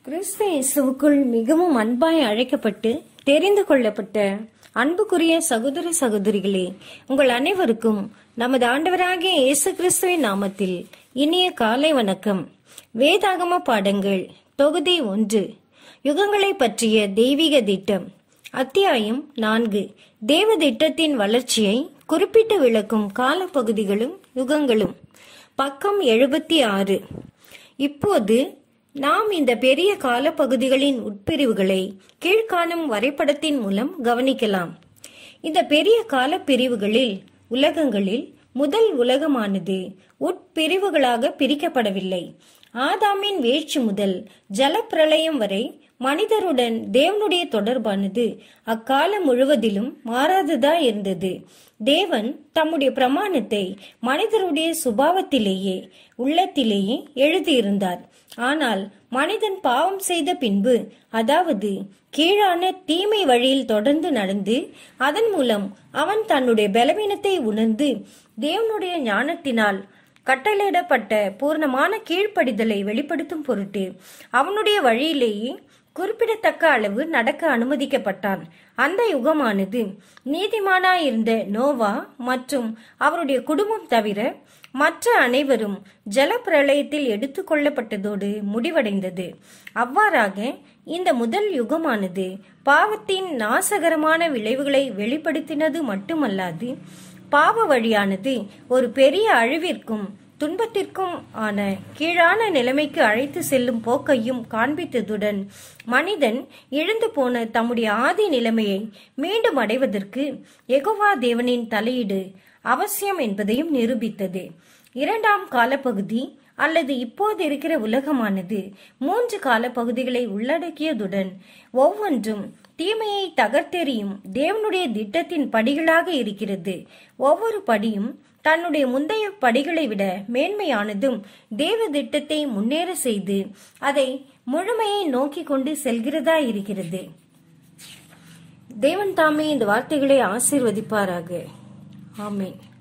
கிறிஸ்து இயேசுவுக்குள் மிகவும் அன்பாய் அழைக்கப்பட்டு தெரிந்து கொள்ளப்பட்ட அன்புக்குரிய சகோதர சகோதரிகளே உங்கள் அனைவருக்கும் நமது ஆண்டவராகிய இயேசு கிறிஸ்துவின் நாமத்தில் இனிய காலை வணக்கம் வேதாகம பாடங்கள் தொகுதி ஒன்று யுகங்களை பற்றிய தெய்வீக திட்டம் அத்தியாயம் நான்கு தேவ திட்டத்தின் வளர்ச்சியை குறிப்பிட்டு விளக்கும் காலப்பகுதிகளும் யுகங்களும் பக்கம் எழுபத்தி ஆறு இப்போது நாம் இந்த பெரிய காலப்பகுதிகளின் உட்பிரிவுகளை கீழ்காணும் வரைபடத்தின் மூலம் கவனிக்கலாம் இந்த பெரிய காலப்பிரிவுகளில் உலகங்களில் முதல் உலகமானது உட்பிரிவுகளாக பிரிக்கப்படவில்லை ஆதாமின் வீழ்ச்சி முதல் ஜலப்பிரளயம் வரை மனிதருடன் தேவனுடைய தொடர்பானது அக்காலம் முழுவதிலும் மாறாததா இருந்தது தேவன் தம்முடைய பிரமாணத்தை மனிதருடைய சுபாவத்திலேயே உள்ளத்திலேயே எழுதியிருந்தார் ஆனால் மனிதன் பாவம் செய்த பின்பு அதாவது கீழான தீமை வழியில் தொடர்ந்து நடந்து அதன் மூலம் அவன் தன்னுடைய பலவீனத்தை உணர்ந்து தேவனுடைய ஞானத்தினால் கட்டளையிடப்பட்ட பூர்ணமான கீழ்ப்படிதலை வெளிப்படுத்தும் பொருட்டு அவனுடைய வழியிலேயே குறிப்பிடத்தக்க அளவு நடக்க அனுமதிக்கப்பட்டான் அந்த யுகமானது நீதிமானாயிருந்த நோவா மற்றும் அவருடைய குடும்பம் தவிர மற்ற அனைவரும் ஜலப்பிரளயத்தில் எடுத்துக் கொள்ளப்பட்டதோடு முடிவடைந்தது அவ்வாறாக இந்த முதல் யுகமானது பாவத்தின் நாசகரமான விளைவுகளை வெளிப்படுத்தினது மட்டுமல்லாது பாவ வழியானது ஒரு பெரிய அழிவிற்கும் துன்பத்திற்கும் ஆன கீழான நிலைமைக்கு அழைத்து செல்லும் போக்கையும் காண்பித்ததுடன் மனிதன் இழந்து போன தம்முடைய ஆதி நிலைமையை மீண்டும் அடைவதற்கு எகோவா தேவனின் தலையீடு அவசியம் என்பதையும் நிரூபித்தது இரண்டாம் காலப்பகுதி அல்லது இப்போது இருக்கிற உலகமானது மூன்று காலப்பகுதிகளை உள்ளடக்கியதுடன் ஒவ்வொன்றும் தீமையை தகர்த்தெறியும் தேவனுடைய திட்டத்தின் படிகளாக இருக்கிறது ஒவ்வொரு படியும் தன்னுடைய முந்தைய படிகளை விட மேன்மையானதும் தேவ திட்டத்தை முன்னேற செய்து அதை முழுமையை நோக்கி கொண்டு செல்கிறதா இருக்கிறது தேவன் தாமே இந்த வார்த்தைகளை ஆசீர்வதிப்பாராக ஆமேன்